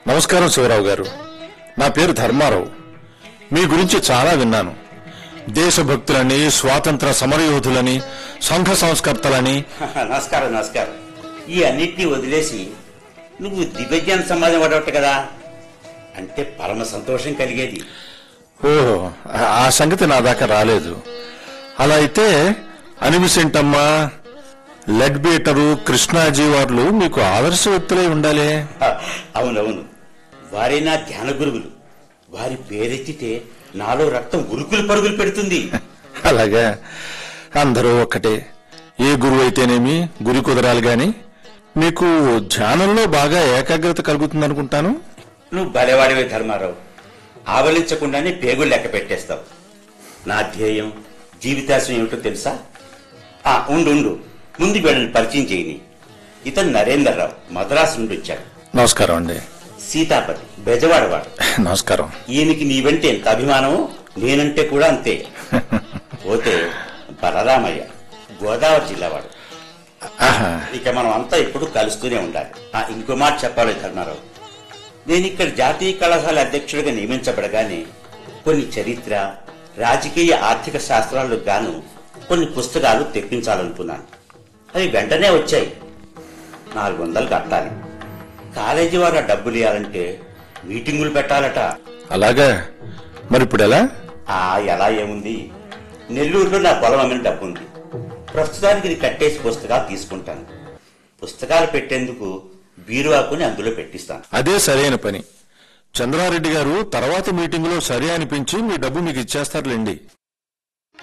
నమస్కారం శివరావు గారు నా పేరు ధర్మారావు మీ గురించి చాలా విన్నాను దేశభక్తులని స్వాతంత్ర సమరయోధులని సంఘ సంస్కర్తలని నమస్కారం నమస్కారం ఈ అన్నిటినీ వదిలేసి నువ్వు దివ్యజ్ఞాన సమాజం పడవట్టు కదా అంటే పరమ సంతోషం కలిగేది ఓహో ఆ- ఆ సంగతి నా దాకా రాలేదు అలా అయితే అనిమిసెంటమ్మ లెడ్ బీటరు కృష్ణాజీ వార్లు మీకు ఆదర్శ వ్యక్తులై ఉండాలి హ, అవునవును వారే నా ధ్యాన గురువులు వారి పేరెత్తితే నాలో రక్తం ఉరుకులు పరుగులు పెడుతుంది అలాగా అందరూ ఒక్కటే ఏ గురువు అయితేనేమి గురి కుదరాలి గాని మీకు ధ్యానంలో బాగా ఏకాగ్రత కలుగుతుందనుకుంటాను నువ్వు బలవాడివే ధర్మారావు ఆవలించకుండానే పేగులు లెక్క పెట్టేస్తావు నా ధ్యేయం జీవితాశయం ఏమిటో తెలుసా ఆ ఉండు ఉండు ముందు వీళ్ళని పరిచయం చేయని ఇతను నరేందర్రావు మద్రాసు నుండి వచ్చాడు నమస్కారం అండి సీతాపతి బెజవాడవాడు నమస్కారం ఈయనకి నీవంటే ఎంత అభిమానమో నేనంటే కూడా అంతే పోతే బలరామయ్య గోదావరి జిల్లావాడు ఆహా, ఇక మనం అంతా ఎప్పుడు కలుస్తూనే ఉండాలి ఆ ఇంకో మాట చెప్పాలి ధర్మారావు నేను ఇక్కడ జాతీయ కళాశాల అధ్యక్షుడిగా నియమించబడగానే కొన్ని చరిత్ర రాజకీయ ఆర్థిక శాస్త్రాలకు గాను కొన్ని పుస్తకాలు తెప్పించాలనుకున్నాను అవి వెంటనే వచ్చాయి నాలుగు వందలు కట్టాలి కాలేజీ వారు ఆ డబ్బులు ఇవ్వాలంటే మీటింగులు పెట్టాలట అలాగా మరి ఇప్పుడు ఎలా ఆ ఎలా ఏముంది నెల్లూరులో నా పొలం అమ్మిన డబ్బు ఉంది ప్రస్తుతానికి ఇది కట్టేసి పుస్తకాలు తీసుకుంటాను పుస్తకాలు పెట్టేందుకు బీరువాకుని అందులో పెట్టిస్తాను అదే సరైన పని చంద్రారెడ్డి గారు తర్వాత మీటింగులో సరే అనిపించి మీ డబ్బు మీకు ఇచ్చేస్తారులేండి